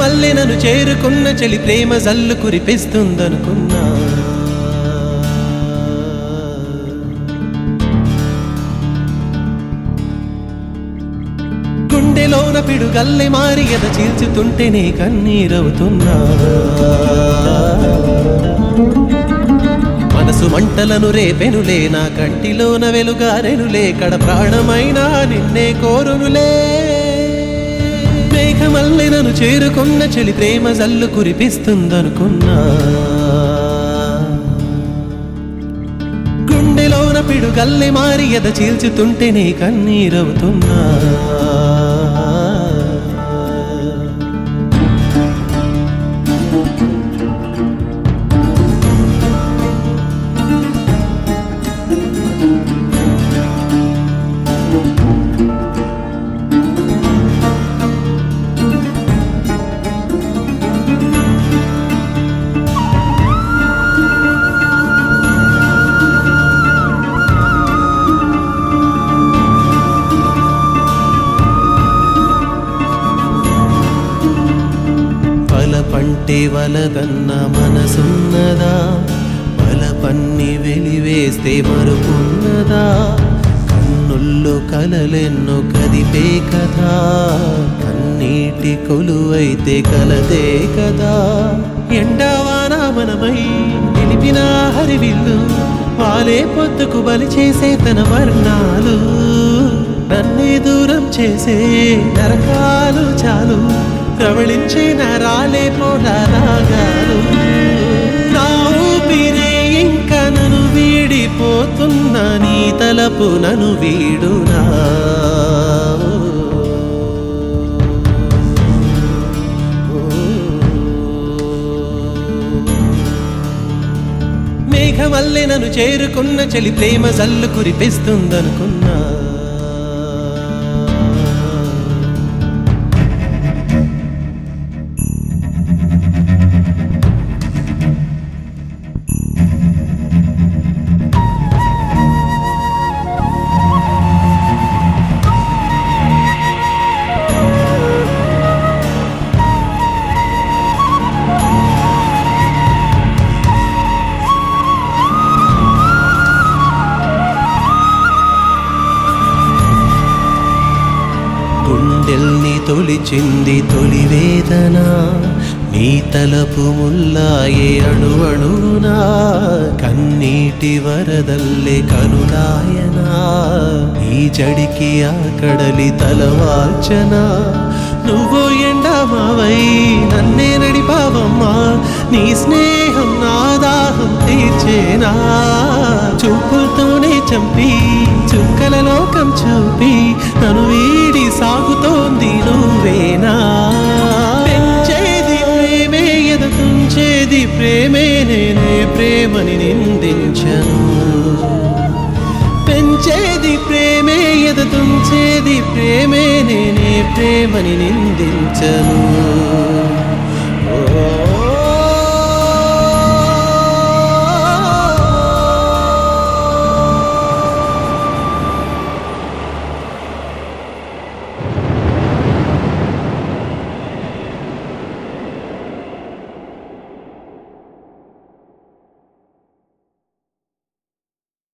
మేఘమల్లె నన్ను చేరుకున్న చెలి ప్రేమ జల్లు కురిపిస్తుందనుకున్నా గుండెలోన పిడుగల్లె మారి ఎద చీల్చుతుంటేనే కన్నీరవుతున్నా మనసు మంటలను రేపెనులే నా కంటిలోన వెలుగారెనులే కడ ప్రాణమైనా నిన్నే కోరునులే మేఘమల్లె నన్ను చేరుకున్న చెలి ప్రేమ జల్లు కురిపిస్తుందనుకున్నా గుండెలోన పిడుగల్లె మారి ఎద చీల్చుతుంటేనే కన్నీరవుతున్నా పలపంటే వలదన్న మనసున్నదా పన్ని వెలివేస్తే మరుపున్నదా కన్నుల్లో కలలెన్నో కదిపే కదా కన్నీటి కొలువైతే కలదే కదా ఎండవాన మనమై నిలిపిన హరివిల్లు వాలే పొద్దుకు బలి చేసే తన వర్ణాలు నన్నే దూరం చేసే నరకాలు చాలు ప్రవళించే నరాలే పోలా రాగాలు నా ఊపిరే ఇంకా నన్ను వీడిపోతున్నా నీ తలపు నన్ను వీడునా మేఘమల్లె నన్ను చేరుకున్న చెలి ప్రేమ జల్లు కురిపిస్తుందనుకున్నా గుండెల్ని తొలిచింది తొలి వేదన నీ తలపు ముల్లాయే అణువణునా కన్నీటి వరదల్లే కనులాయనా ఈ జడికి ఆ కడలి తలవార్చన నువ్వు ఎండమావై నన్నే నడిపావమ్మా నీ స్నేహం నా దాహం తీర్చేనా చూపులతోనే చంపి చుక్కల లోకం చూపి నన్ను వీడి సాగుతోంది నువ్వేనా పెంచేది ప్రేమే ఎదుతుంచేది ప్రేమే నేనే ప్రేమని నిందించను పెంచేది ప్రేమే ఎదుతుంచేది ప్రేమే నేనే ప్రేమని నిందించను